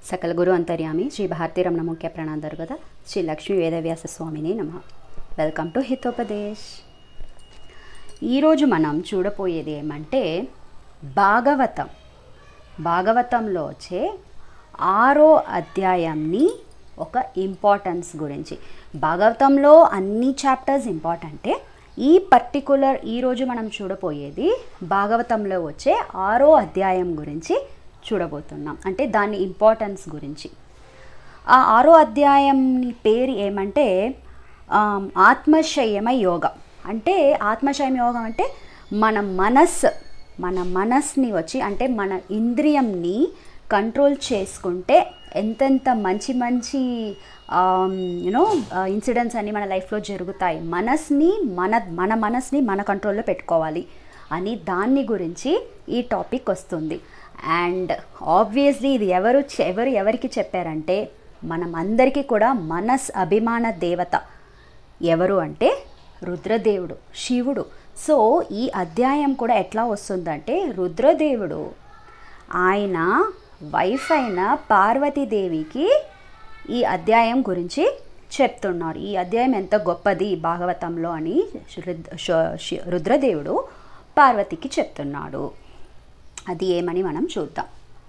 సకల గురు అంతర్యామి శ్రీ భారతీ రమణ ముఖ్య ప్రణాందరు కదా శ్రీ లక్ష్మీ వేదవ్యాస స్వామిని నమ వెల్కమ్ టు హితోపదేశ్ ఈరోజు మనం చూడపోయేది ఏమంటే భాగవతం భాగవతంలో వచ్చే ఆరో అధ్యాయంని ఒక ఇంపార్టెన్స్ గురించి భాగవతంలో అన్ని చాప్టర్స్ ఇంపార్టెంటే ఈ పర్టికులర్ ఈరోజు మనం చూడపోయేది భాగవతంలో వచ్చే ఆరో అధ్యాయం గురించి చూడబోతున్నాం అంటే దాని ఇంపార్టెన్స్ గురించి ఆ ఆరో అధ్యాయం పేరు ఏమంటే ఆమ్, ఆత్మశయమ యోగం అంటే ఆత్మశయమ యోగం అంటే మన మనస్సు మన మనస్ని వచ్చి అంటే మన ఇంద్రియంని కంట్రోల్ చేసుకుంటే ఎంతెంత మంచి మంచి యూనో ఇన్సిడెంట్స్ అన్నీ మన లైఫ్లో జరుగుతాయి మనస్ని మన మన మనస్ని మన కంట్రోల్లో పెట్టుకోవాలి అని దాన్ని గురించి ఈ టాపిక్ వస్తుంది అండ్ ఆబ్వియస్లీ ఇది ఎవరు చె- ఎవరు ఎవరికి చెప్పారంటే మనం అందరికీ కూడా మనస్ అభిమాన దేవత ఎవరు అంటే రుద్రదేవుడు శివుడు సో ఈ అధ్యాయం కూడా ఎట్లా వస్తుందంటే రుద్రదేవుడు ఆయన వైఫ్ అయిన పార్వతీదేవికి ఈ అధ్యాయం గురించి చెప్తున్నారు ఈ అధ్యాయం ఎంత గొప్పది భాగవతంలో అని రుద్- శ- శి- రుద్రదేవుడు పార్వతికి చెప్తున్నాడు అది ఏమని మనం చూద్దాం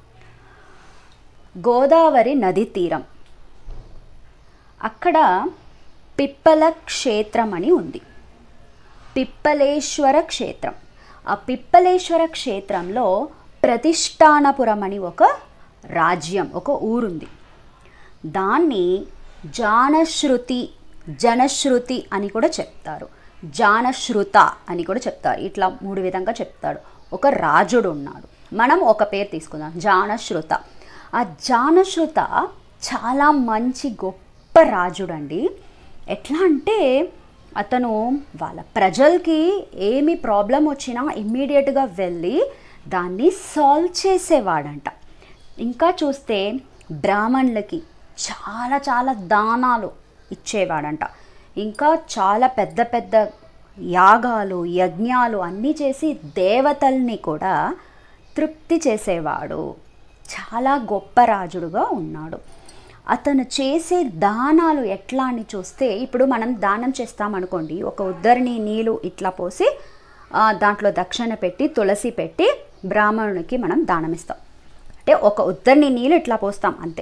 గోదావరి నది తీరం అక్కడ పిప్పల క్షేత్రం అని ఉంది పిప్పలేశ్వర క్షేత్రం ఆ పిప్పలేశ్వర క్షేత్రంలో ప్రతిష్టానపురం అని ఒక రాజ్యం ఒక ఊరుంది దాన్ని జానశ్రుతి జనశ్రుతి అని కూడా చెప్తారు జానశ్రుత అని కూడా చెప్తారు ఇట్లా మూడు విధంగా చెప్తాడు ఒక రాజుడు ఉన్నాడు మనం ఒక పేరు తీసుకుందాం జానశ్రుత ఆ జానశ్రుత చాలా మంచి గొప్ప రాజుడండి ఎట్లా అంటే అతను వాళ్ళ ప్రజలకి ఏమి ప్రాబ్లం వచ్చినా ఇమ్మీడియట్గా వెళ్ళి దాన్ని సాల్వ్ చేసేవాడంట ఇంకా చూస్తే బ్రాహ్మణులకి చాలా చాలా దానాలు ఇచ్చేవాడంట ఇంకా చాలా పెద్ద పెద్ద యాగాలు యజ్ఞాలు అన్నీ చేసి దేవతల్ని కూడా తృప్తి చేసేవాడు చాలా గొప్ప రాజుడుగా ఉన్నాడు అతను చేసే దానాలు ఎట్లా అని చూస్తే ఇప్పుడు మనం దానం చేస్తామనుకోండి ఒక ఉద్దరిని నీళ్ళు ఇట్లా పోసి ఆ, దాంట్లో దక్షిణ పెట్టి తులసి పెట్టి బ్రాహ్మణునికి మనం దానం ఇస్తాం అంటే ఒక ఉద్దరిని నీళ్ళు ఇట్లా పోస్తాం అంతే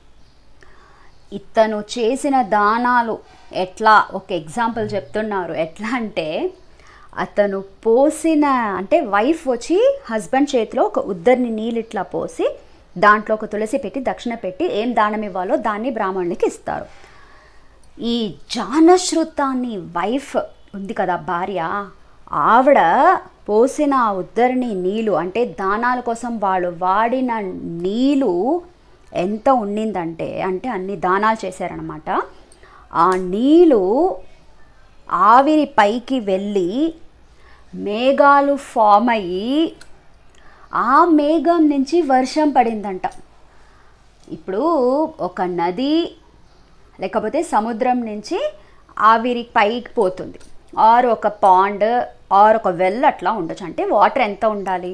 ఇతను చేసిన దానాలు ఎట్లా ఒక ఎగ్జాంపుల్ చెప్తున్నారు ఎట్లా అంటే అతను పోసిన అంటే వైఫ్ వచ్చి హస్బెండ్ చేతిలో ఒక ఉద్దరిని నీళ్ళు ఇట్లా పోసి దాంట్లో ఒక తులసి పెట్టి దక్షిణ పెట్టి ఏం దానం ఇవ్వాలో దాన్ని బ్రాహ్మణునికి ఇస్తారు ఈ జానశ్రుతాన్ని వైఫ్ ఉంది కదా భార్య ఆవిడ పోసిన ఆ ఉద్దరిని నీళ్ళు అంటే దానాల కోసం వాళ్ళు వాడిన నీళ్ళు ఎంత ఉండిందంటే అంటే అన్ని దానాలు చేశారనమాట ఆ నీళ్ళు ఆవిరి పైకి వెళ్ళి మేఘాలు ఫామ్ అయ్యి ఆ మేఘం నుంచి వర్షం పడిందంట ఇప్పుడు ఒక నది లేకపోతే సముద్రం నుంచి ఆవిరి పైకి పోతుంది ఆర్ ఒక పాండ్ ఆర్ ఒక వెల్ అట్లా ఉండొచ్చు అంటే వాటర్ ఎంత ఉండాలి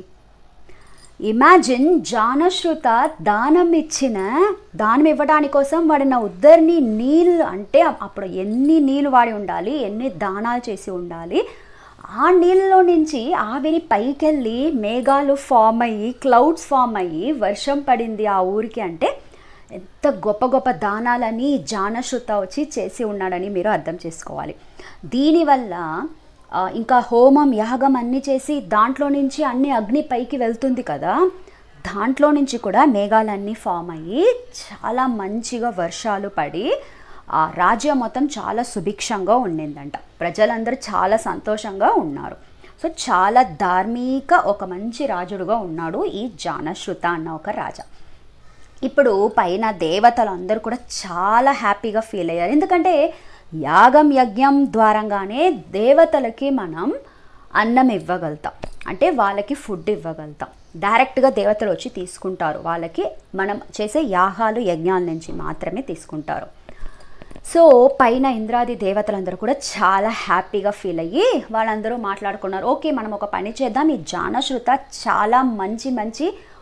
ఇమాజిన్ జానశ్రుత దానం ఇచ్చిన దానం ఇవ్వడాని కోసం వాడిన ఉద్దరిని నీళ్ళు అంటే అప్పుడు ఎన్ని నీళ్ళు వాడి ఉండాలి ఎన్ని దానాలు చేసి ఉండాలి ఆ నీళ్ళలో నుంచి ఆవిరి పైకెళ్ళి మేఘాలు ఫామ్ అయ్యి క్లౌడ్స్ ఫామ్ అయ్యి వర్షం పడింది ఆ ఊరికి అంటే ఎంత గొప్ప గొప్ప దానాలని జానశ్రుత వచ్చి చేసి ఉన్నాడని మీరు అర్థం చేసుకోవాలి దీనివల్ల ఆ, ఇంకా హోమం యాగం అన్నీ చేసి దాంట్లో నుంచి అన్ని అగ్ని పైకి వెళ్తుంది కదా దాంట్లో నుంచి కూడా మేఘాలన్నీ ఫామ్ అయ్యి చాలా మంచిగా వర్షాలు పడి ఆ రాజ్యం మొత్తం చాలా సుభిక్షంగా ఉండిందంట ప్రజలందరూ చాలా సంతోషంగా ఉన్నారు సో చాలా ధార్మిక ఒక మంచి రాజుడుగా ఉన్నాడు ఈ జానశ్రుత అన్న ఒక రాజా ఇప్పుడు పైన దేవతలు అందరూ కూడా చాలా హ్యాపీగా ఫీల్ అయ్యారు ఎందుకంటే యాగం యజ్ఞం ద్వారంగానే దేవతలకి మనం అన్నం ఇవ్వగలుగుతాం అంటే వాళ్ళకి ఫుడ్ ఇవ్వగలుగుతాం డైరెక్ట్గా దేవతలు వచ్చి తీసుకుంటారు వాళ్ళకి మనం చేసే యాగాలు యజ్ఞాల నుంచి మాత్రమే తీసుకుంటారు సో పైన ఇంద్రాది దేవతలందరూ కూడా చాలా హ్యాపీగా ఫీల్ అయ్యి వాళ్ళందరూ మాట్లాడుకున్నారు ఓకే మనం ఒక పని చేద్దాం ఈ జానశ్రుత చాలా మంచి మంచి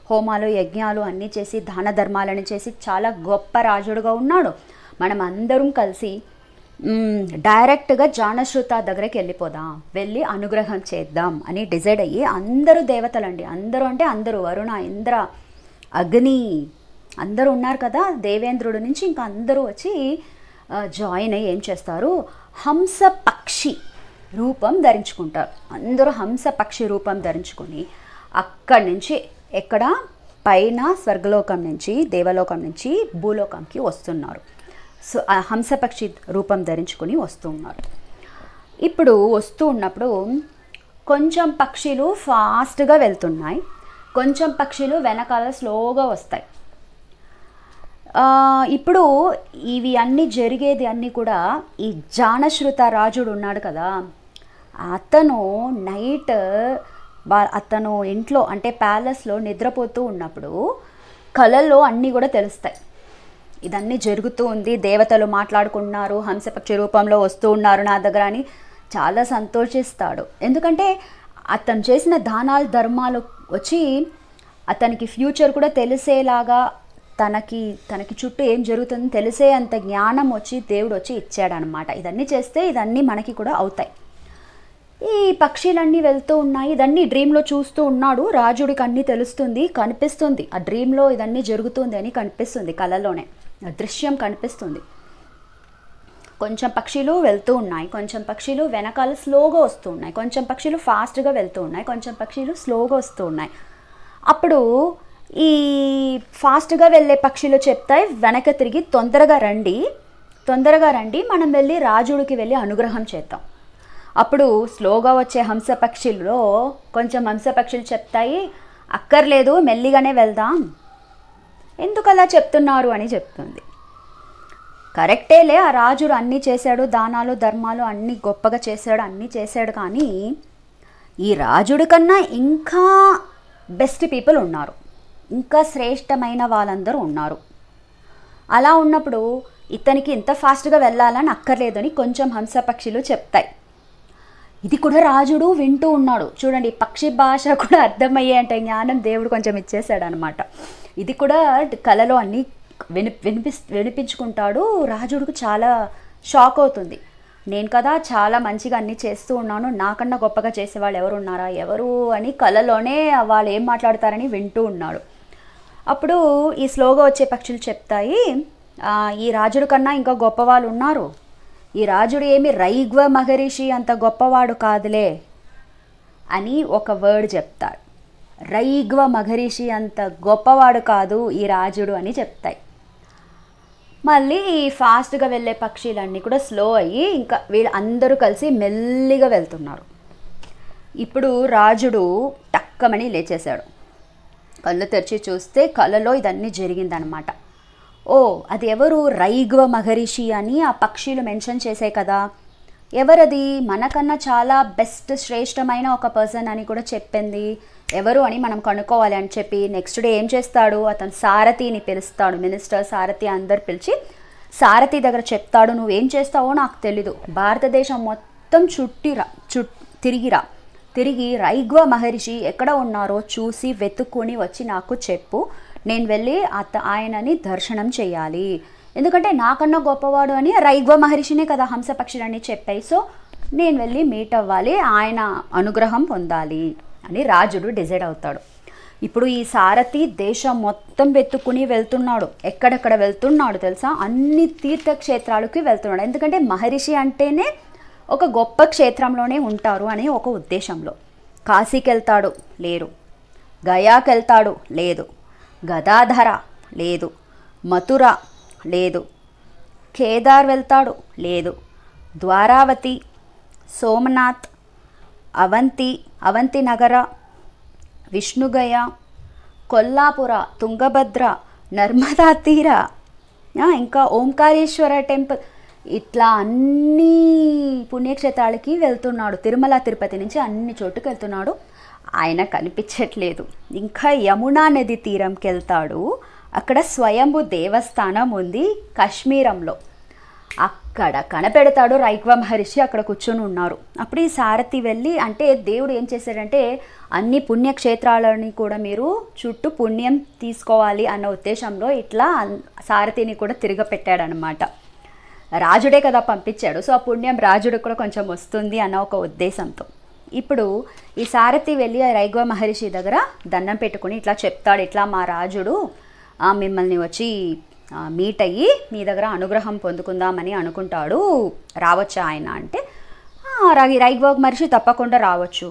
హోమాలు యజ్ఞాలు అన్నీ చేసి దాన ధర్మాలను చేసి చాలా గొప్ప రాజుడుగా ఉన్నాడు మనం అందరం కలిసి మ్, డైరెక్ట్గా జానశ్రుత దగ్గరికి వెళ్ళిపోదాం వెళ్ళి అనుగ్రహం చేద్దాం అని డిసైడ్ అయ్యి అందరూ దేవతలండి అందరూ అంటే అందరూ వరుణ ఇంద్ర అగ్ని అందరూ ఉన్నారు కదా దేవేంద్రుడి నుంచి ఇంకా అందరూ వచ్చి ఆ, జాయిన్ అయ్యి ఏం చేస్తారు హంస పక్షి రూపం ధరించుకుంటారు అందరూ హంస పక్షి రూపం ధరించుకొని అక్కడి నుంచి ఎక్కడ పైన స్వర్గలోకం నుంచి దేవలోకం నుంచి భూలోకంకి వస్తున్నారు సో ఆ హంసపక్షి రూపం ధరించుకొని వస్తూ ఉన్నారు ఇప్పుడు వస్తూ ఉన్నప్పుడు కొంచెం పక్షులు ఫాస్ట్గా వెళ్తున్నాయి కొంచెం పక్షులు వెనకాల స్లోగా వస్తాయి ఆ, ఇప్పుడు ఇవి అన్నీ జరిగేది అన్నీ కూడా ఈ జానశ్రుత రాజుడు ఉన్నాడు కదా అతను నైట్ వా- అతను ఇంట్లో అంటే ప్యాలెస్లో నిద్రపోతూ ఉన్నప్పుడు కళల్లో అన్నీ కూడా తెలుస్తాయి ఇదన్నీ జరుగుతూ ఉంది దేవతలు మాట్లాడుకుంటున్నారు హంసపక్షి రూపంలో వస్తూ ఉన్నారు నా దగ్గర అని చాలా సంతోషిస్తాడు ఎందుకంటే అతను చేసిన దానాలు ధర్మాలు వచ్చి అతనికి ఫ్యూచర్ కూడా తెలిసేలాగా తనకి తనకి చుట్టూ ఏం జరుగుతుందో తెలిసే అంత జ్ఞానం వచ్చి దేవుడు వచ్చి ఇచ్చాడనమాట ఇదన్నీ చేస్తే ఇదన్నీ మనకి కూడా అవుతాయి ఈ పక్షులన్నీ వెళ్తూ ఉన్నాయి ఇదన్నీ డ్రీమ్లో చూస్తూ ఉన్నాడు రాజుడికి అన్నీ తెలుస్తుంది కనిపిస్తుంది ఆ డ్రీమ్లో ఇదన్నీ జరుగుతుంది అని కనిపిస్తుంది కళలోనే ఆ దృశ్యం కనిపిస్తుంది కొంచెం పక్షులు వెళ్తూ ఉన్నాయి కొంచెం పక్షులు వెనకాల స్లోగా వస్తూ ఉన్నాయి కొంచెం పక్షులు ఫాస్ట్గా వెళ్తూ ఉన్నాయి కొంచెం పక్షులు స్లోగా వస్తూ ఉన్నాయి అప్పుడు ఈ ఫాస్ట్గా వెళ్ళే పక్షులు చెప్తాయి వెనక తిరిగి తొందరగా రండి తొందరగా రండి మనం వెళ్ళి రాజుడికి వెళ్ళి అనుగ్రహం చేద్దాం అప్పుడు స్లోగా వచ్చే హంస పక్షుల్లో కొంచెం హంస పక్షులు చెప్తాయి అక్కర్లేదు మెల్లిగానే వెళ్దాం ఎందుకు అలా చెప్తున్నారు అని చెప్తుంది కరెక్టేలే ఆ రాజుడు అన్నీ చేశాడు దానాలు ధర్మాలు అన్నీ గొప్పగా చేశాడు అన్నీ చేశాడు కానీ ఈ రాజుడి కన్నా ఇంకా బెస్ట్ పీపుల్ ఉన్నారు ఇంకా శ్రేష్టమైన వాళ్ళందరూ ఉన్నారు అలా ఉన్నప్పుడు ఇతనికి ఇంత ఫాస్ట్గా వెళ్ళాలని అక్కర్లేదని కొంచెం హంస పక్షులు చెప్తాయి ఇది కూడా రాజుడు వింటూ ఉన్నాడు చూడండి పక్షి భాష కూడా అర్థమయ్యే అంటే జ్ఞానం దేవుడు కొంచెం ఇచ్చేసాడు అనమాట ఇది కూడా కళలో అన్ని విని వినిపి వినిపించుకుంటాడు రాజుడికి చాలా షాక్ అవుతుంది నేను కదా చాలా మంచిగా అన్నీ చేస్తూ ఉన్నాను నాకన్నా గొప్పగా చేసేవాళ్ళు ఎవరు ఉన్నారా ఎవరు అని కళలోనే వాళ్ళు ఏం మాట్లాడతారని వింటూ ఉన్నాడు అప్పుడు ఈ స్లోగా వచ్చే పక్షులు చెప్తాయి "ఆ, ఈ రాజుడి కన్నా ఇంకా గొప్పవాళ్ళు ఉన్నారు ఈ రాజుడు ఏమి రైగ్వ మహర్షి అంత గొప్పవాడు కాదులే అని ఒక వర్డ్ చెప్తాడు రైగ్వ మహర్షి అంత గొప్పవాడు కాదు ఈ రాజుడు అని చెప్తాయి మళ్ళీ ఫాస్ట్గా వెళ్ళే పక్షులన్నీ కూడా స్లో అయ్యి ఇంకా వీళ్ళు అందరూ కలిసి మెల్లిగా వెళ్తున్నారు ఇప్పుడు రాజుడు టక్కమని లేచేశాడు కళ్ళు తెరిచి చూస్తే కళ్ళలో ఇదన్నీ జరిగిందనమాట ఓ అది ఎవరు రైగ్వ మహర్షి అని ఆ పక్షులు మెన్షన్ చేసే కదా ఎవరది మనకన్నా చాలా బెస్ట్ శ్రేష్టమైన ఒక పర్సన్ అని కూడా చెప్పింది ఎవరు అని మనం కనుక్కోవాలి అని చెప్పి నెక్స్ట్ డే ఏం చేస్తాడు అతను సారథిని పిలుస్తాడు మినిస్టర్ సారథి అందరు పిలిచి సారథి దగ్గర చెప్తాడు నువ్వేం చేస్తావో నాకు తెలీదు భారతదేశం మొత్తం చుట్టిరా చుట్ తిరిగిరా తిరిగి రైగ్వ మహర్షి ఎక్కడ ఉన్నారో చూసి వెతుక్కుని వచ్చి నాకు చెప్పు నేను వెళ్ళి అత ఆయనని దర్శనం చేయాలి ఎందుకంటే నాకన్నా గొప్పవాడు అని రైగ్వ మహర్షినే కదా హంసపక్షులని చెప్పాయి సో నేను వెళ్ళి మీట్ అవ్వాలి ఆయన అనుగ్రహం పొందాలి అని రాజుడు డిసైడ్ అవుతాడు ఇప్పుడు ఈ సారథి దేశం మొత్తం వెతుక్కుని వెళ్తున్నాడు ఎక్కడెక్కడ వెళ్తున్నాడు తెలుసా అన్ని తీర్థక్షేత్రాలకి వెళ్తున్నాడు ఎందుకంటే మహర్షి అంటేనే ఒక గొప్ప క్షేత్రంలోనే ఉంటారు అనే ఒక ఉద్దేశంలో కాశీకి వెళ్తాడు లేరు గయాకి వెళ్తాడు లేదు గదాధర లేదు మథుర లేదు కేదార్ వెళ్తాడు లేదు ద్వారావతి సోమనాథ్ అవంతి అవంతి నగర విష్ణుగయ కొల్లాపుర తుంగభద్ర నర్మదా తీర ఆ, ఇంకా ఓంకారేశ్వర టెంపుల్ ఇట్లా అన్ని పుణ్యక్షేత్రాలకి వెళ్తున్నాడు తిరుమల తిరుపతి నుంచి అన్ని చోటుకు వెళ్తున్నాడు ఆయన కనిపించట్లేదు ఇంకా యమునా నది తీరంకి వెళ్తాడు అక్కడ స్వయంభు దేవస్థానం ఉంది కాశ్మీరంలో అక్కడ అక్కడ కనపెడతాడు రైక్వ మహర్షి అక్కడ కూర్చొని ఉన్నారు అప్పుడు ఈ సారథి వెళ్ళి అంటే దేవుడు ఏం చేశాడంటే అన్ని పుణ్యక్షేత్రాలని కూడా మీరు చుట్టూ పుణ్యం తీసుకోవాలి అన్న ఉద్దేశంలో ఇట్లా అన్- సారథిని కూడా తిరగపెట్టాడనమాట రాజుడే కదా పంపించాడు సో ఆ పుణ్యం రాజుడికి కూడా కొంచెం వస్తుంది అన్న ఒక ఉద్దేశంతో ఇప్పుడు ఈ సారథి వెళ్ళి ఆ రైగ్వ మహర్షి దగ్గర దండం పెట్టుకుని ఇట్లా చెప్తాడు ఇట్లా మా రాజుడు ఆ, మిమ్మల్ని వచ్చి ఆ, మీట్ అయ్యి మీ దగ్గర అనుగ్రహం పొందుకుందామని అనుకుంటాడు రావచ్చా ఆయన అంటే "ఆ, రా- రైగ్వ మహర్షి తప్పకుండా రావచ్చు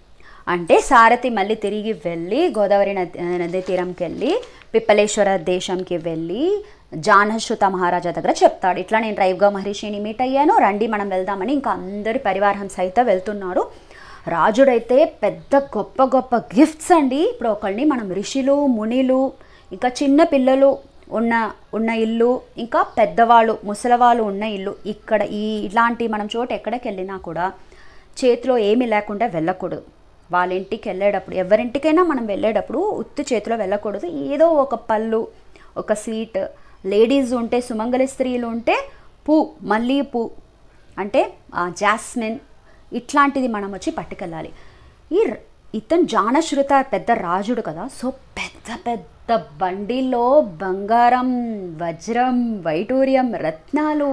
అంటే సారథి మళ్ళీ తిరిగి వెళ్ళి గోదావరి నది నది తీరంకి వెళ్ళి పిప్పలేశ్వర దేశంకి వెళ్ళి జానశ్రుత మహారాజా దగ్గర చెప్తాడు ఇట్లా నేను రైవ్గా మహర్షిని మీట్ అయ్యాను రండి మనం వెళ్దామని ఇంకా అందరి పరివారం సైతం వెళ్తున్నారు రాజుడైతే పెద్ద గొప్ప గొప్ప గిఫ్ట్స్ అండి ఇప్పుడు ఒకళ్ళని మనం ఋషులు మునిలు ఇంకా చిన్న పిల్లలు ఉన్న ఉన్న ఇల్లు ఇంకా పెద్దవాళ్ళు ముసలవాళ్ళు ఉన్న ఇల్లు ఇక్కడ ఈ ఇలాంటి మనం చోట ఎక్కడికి వెళ్ళినా కూడా చేతిలో ఏమీ లేకుండా వెళ్ళకూడదు వాళ్ళ ఇంటికి వెళ్ళేటప్పుడు ఎవరింటికైనా మనం వెళ్ళేటప్పుడు ఉత్తి చేతిలో వెళ్ళకూడదు ఏదో ఒక పళ్ళు ఒక స్వీట్ లేడీస్ ఉంటే సుమంగళ స్త్రీలు ఉంటే పూ మల్లీ పూ అంటే ఆ, జాస్మిన్ ఇట్లాంటిది మనం వచ్చి పట్టుకెళ్ళాలి ఈ ర- ఇతను జానశ్రుత పెద్ద రాజుడు కదా సో పెద్ద పెద్ద బండిలో బంగారం వజ్రం వైటూర్యం రత్నాలు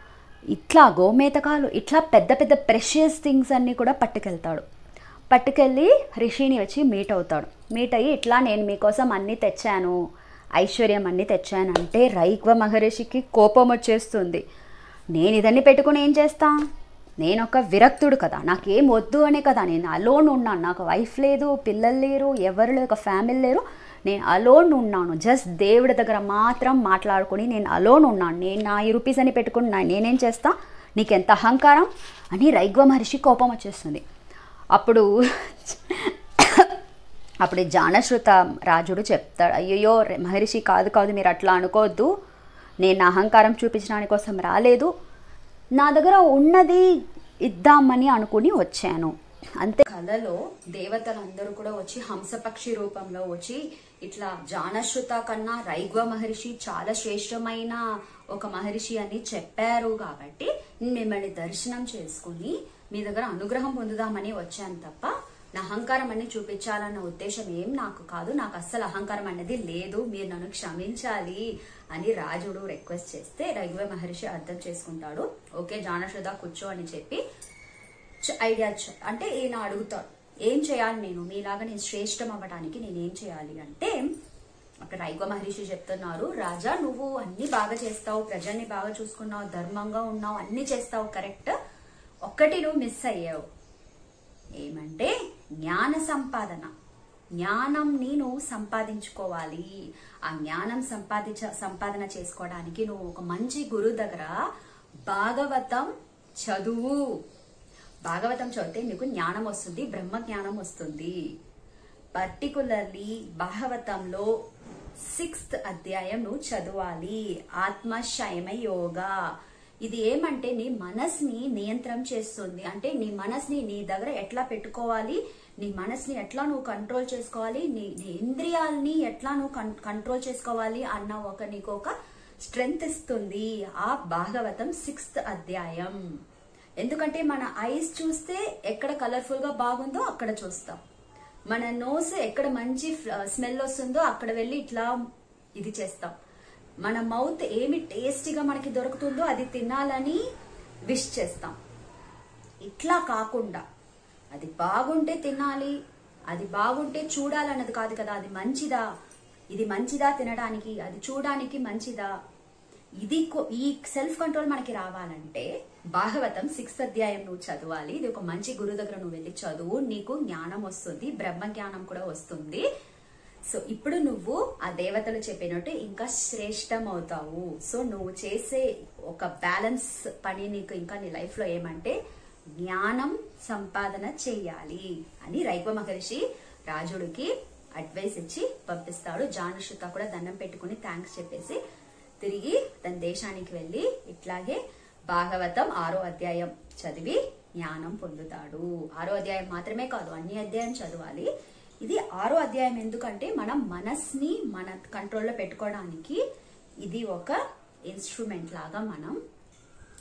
ఇట్లా గోమేతకాలు ఇట్లా పెద్ద పెద్ద ప్రెషియస్ థింగ్స్ అన్నీ కూడా పట్టుకెళ్తాడు పట్టుకెళ్ళి రిషిని వచ్చి మీట్ అవుతాడు మీట్ అయ్యి ఇట్లా నేను మీకోసం అన్నీ తెచ్చాను ఐశ్వర్యం అన్నీ తెచ్చాను అంటే రైక్వ మహర్షికి కోపం వచ్చేస్తుంది నేను ఇదన్నీ పెట్టుకుని ఏం చేస్తా నేను ఒక విరక్తుడు కదా నాకేం వద్దు అనే కదా నేను అలోన్ ఉన్నాను నాకు వైఫ్ లేదు పిల్లలు లేరు ఎవరు లేరు ఒక ఫ్యామిలీ లేరు నేను అలోన్ ఉన్నాను జస్ట్ దేవుడి దగ్గర మాత్రం మాట్లాడుకొని నేను అలోన్ ఉన్నాను నేను నా ఈ రూపీస్ అని పెట్టుకుని నా- నేనేం చేస్తా నీకెంత అహంకారం అని రైగ్వ మహర్షి కోపం వచ్చేస్తుంది అప్పుడు అప్పుడు ఈ జానశ్రుత రాజుడు చెప్తాడు అయ్యయ్యో రే- మహర్షి కాదు కాదు మీరు అట్లా అనుకోవద్దు నేను నా అహంకారం చూపించడానికి కోసం రాలేదు నా దగ్గర ఉన్నది ఇద్దామని అనుకుని వచ్చాను అంతే కళలో దేవతలందరూ కూడా వచ్చి హంసపక్షి రూపంలో వచ్చి ఇట్లా జానశ్రుత కన్నా రైగ్వ మహర్షి చాలా శ్రేష్టమైన ఒక మహర్షి అని చెప్పారు కాబట్టి నేను మిమ్మల్ని దర్శనం చేసుకుని మీ దగ్గర అనుగ్రహం పొందుదామని వచ్చాను తప్ప నా అహంకారం అన్ని చూపించాలన్న ఉద్దేశం ఏం నాకు కాదు నాకు అస్సలు అహంకారం అనేది లేదు మీరు నన్ను క్షమించాలి అని రాజుడు రిక్వెస్ట్ చేస్తే రఘువ మహర్షి అర్థం చేసుకుంటాడు ఓకే జానశ్రద కూర్చో అని చెప్పి చ- ఐడియా చ- అంటే ఈయన అడుగుతాడు ఏం చేయాలి నేను మీలాగా నేను శ్రేష్టం అవ్వడానికి నేను ఏం చేయాలి అంటే అక్కడ రైగ మహర్షి చెప్తున్నారు రాజా నువ్వు అన్ని బాగా చేస్తావు ప్రజల్ని బాగా చూసుకున్నావు ధర్మంగా ఉన్నావు అన్ని చేస్తావు కరెక్ట్ ఒక్కటి నువ్వు మిస్ అయ్యావు ఏమంటే జ్ఞాన సంపాదన జ్ఞానం నేను సంపాదించుకోవాలి ఆ జ్ఞానం సంపాదించ సంపాదన చేసుకోవడానికి నువ్వు ఒక మంచి గురువు దగ్గర భాగవతం చదువు భాగవతం చదివితే నీకు జ్ఞానం వస్తుంది బ్రహ్మ జ్ఞానం వస్తుంది పర్టికులర్లీ భాగవతంలో సిక్స్త్ అధ్యాయం నువ్వు చదవాలి ఆత్మశయమ యోగా ఇది ఏమంటే నీ మనస్ని నియంత్రణ చేస్తుంది అంటే నీ మనస్ని నీ దగ్గర ఎట్లా పెట్టుకోవాలి నీ మనస్ని ఎట్లా నువ్వు కంట్రోల్ చేసుకోవాలి నీ నీ ఇంద్రియాలని ఎట్లా నువ్వు కన్- కంట్రోల్ చేసుకోవాలి అన్న ఒక నీకు ఒక స్ట్రెంగ్త్ ఇస్తుంది ఆ భాగవతం సిక్స్త్ అధ్యాయం ఎందుకంటే మన ఐస్ చూస్తే ఎక్కడ కలర్ఫుల్ గా బాగుందో అక్కడ చూస్తాం మన నోస్ ఎక్కడ మంచి స్మెల్ వస్తుందో అక్కడ వెళ్ళి ఇట్లా ఇది చేస్తాం మన మౌత్ ఏమి టేస్టీగా మనకి దొరుకుతుందో అది తినాలని విష్ చేస్తాం ఇట్లా కాకుండా అది బాగుంటే తినాలి అది బాగుంటే చూడాలన్నది కాదు కదా అది మంచిదా ఇది మంచిదా తినడానికి అది చూడడానికి మంచిదా ఇది కొ- ఈ సెల్ఫ్ కంట్రోల్ మనకి రావాలంటే భాగవతం సిక్స్త్ అధ్యాయం నువ్వు చదవాలి ఇది ఒక మంచి గురువు దగ్గర నువ్వు వెళ్ళి చదువు నీకు జ్ఞానం వస్తుంది బ్రహ్మ జ్ఞానం కూడా వస్తుంది సో ఇప్పుడు నువ్వు ఆ దేవతలు చెప్పినట్టు ఇంకా శ్రేష్టం అవుతావు సో నువ్వు చేసే ఒక బ్యాలెన్స్ పని నీకు ఇంకా నీ లైఫ్ లో ఏమంటే జ్ఞానం సంపాదన చెయ్యాలి అని రైవ మహర్షి రాజుడికి అడ్వైస్ ఇచ్చి పంపిస్తాడు జానుషుత కూడా దండం పెట్టుకుని థ్యాంక్స్ చెప్పేసి తిరిగి తన దేశానికి వెళ్ళి ఇట్లాగే భాగవతం ఆరో అధ్యాయం చదివి జ్ఞానం పొందుతాడు ఆరో అధ్యాయం మాత్రమే కాదు అన్ని అధ్యాయం చదవాలి ఇది ఆరో అధ్యాయం ఎందుకంటే మనం మనస్ని మన కంట్రోల్లో పెట్టుకోవడానికి ఇది ఒక ఇన్స్ట్రుమెంట్ లాగా మనం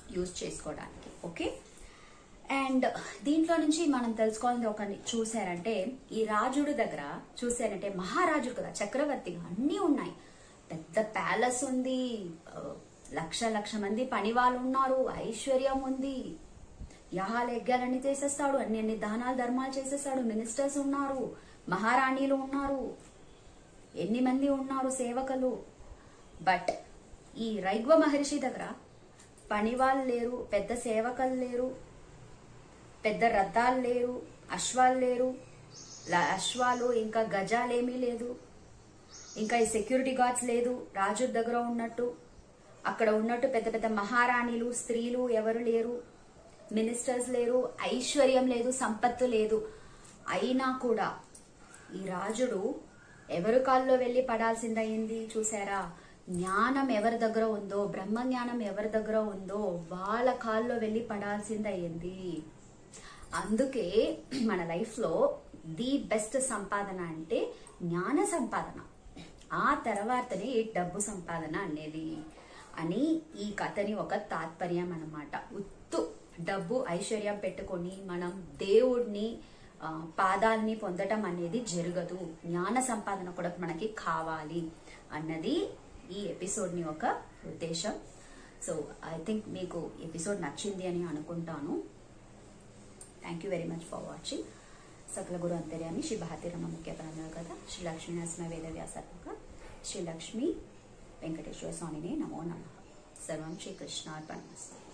యూజ్ చేసుకోవడానికి ఓకే అండ్ దీంట్లో నుంచి మనం తెలుసుకోవాల్సింది ఒక చూసారంటే ఈ రాజుడు దగ్గర చూసారంటే మహారాజు కదా చక్రవర్తిగా అన్నీ ఉన్నాయి పెద్ద ప్యాలెస్ ఉంది ఆ, లక్ష లక్ష మంది పని వాళ్ళు ఉన్నారు ఐశ్వర్యం ఉంది యాహాలు యజ్ఞాలన్నీ చేసేస్తాడు అన్ని అన్ని దానాలు ధర్మాలు చేసేస్తాడు మినిస్టర్స్ ఉన్నారు మహారాణీలు ఉన్నారు ఎన్ని మంది ఉన్నారు సేవకులు బట్ ఈ రైగ్వ మహర్షి దగ్గర పని వాళ్ళు లేరు పెద్ద సేవకులు లేరు పెద్ద రథాలు లేరు అశ్వాలు లేరు ల- అశ్వాలు ఇంకా గజాలేమీ లేదు ఇంకా ఈ సెక్యూరిటీ గార్డ్స్ లేదు రాజు దగ్గర ఉన్నట్టు అక్కడ ఉన్నట్టు పెద్ద పెద్ద మహారాణిలు స్త్రీలు ఎవరు లేరు మినిస్టర్స్ లేరు ఐశ్వర్యం లేదు సంపత్తు లేదు అయినా కూడా ఈ రాజుడు ఎవరి కాల్లో వెళ్ళి పడాల్సిందయింది చూసారా జ్ఞానం ఎవరి దగ్గర ఉందో బ్రహ్మ జ్ఞానం ఎవరి దగ్గర ఉందో వాళ్ళ కాల్లో వెళ్ళి పడాల్సిందయింది అందుకే మన లైఫ్లో ది బెస్ట్ సంపాదన అంటే జ్ఞాన సంపాదన ఆ తర్వాతనే ఈ డబ్బు సంపాదన అనేది అని ఈ కథని ఒక తాత్పర్యం అన్నమాట ఉత్తు డబ్బు ఐశ్వర్యం పెట్టుకొని మనం దేవుడిని ఆ, పాదాల్ని పొందటం అనేది జరగదు జ్ఞాన సంపాదన కూడా మనకి కావాలి అన్నది ఈ ఎపిసోడ్ని ఒక ఉద్దేశం సో ఐ థింక్ మీకు ఎపిసోడ్ నచ్చింది అని అనుకుంటాను thank you very much for watching సకల గురు అంతర్యామి శ్రీ భారతీరమ ముఖ్య ప్రాణ కథ శ్రీ లక్ష్మీ నరసింహ వేద వ్యాసాత్మక శ్రీ లక్ష్మీ వెంకటేశ్వర స్వామిని నమో నమ సర్వం శ్రీ కృష్ణార్పణమస్తు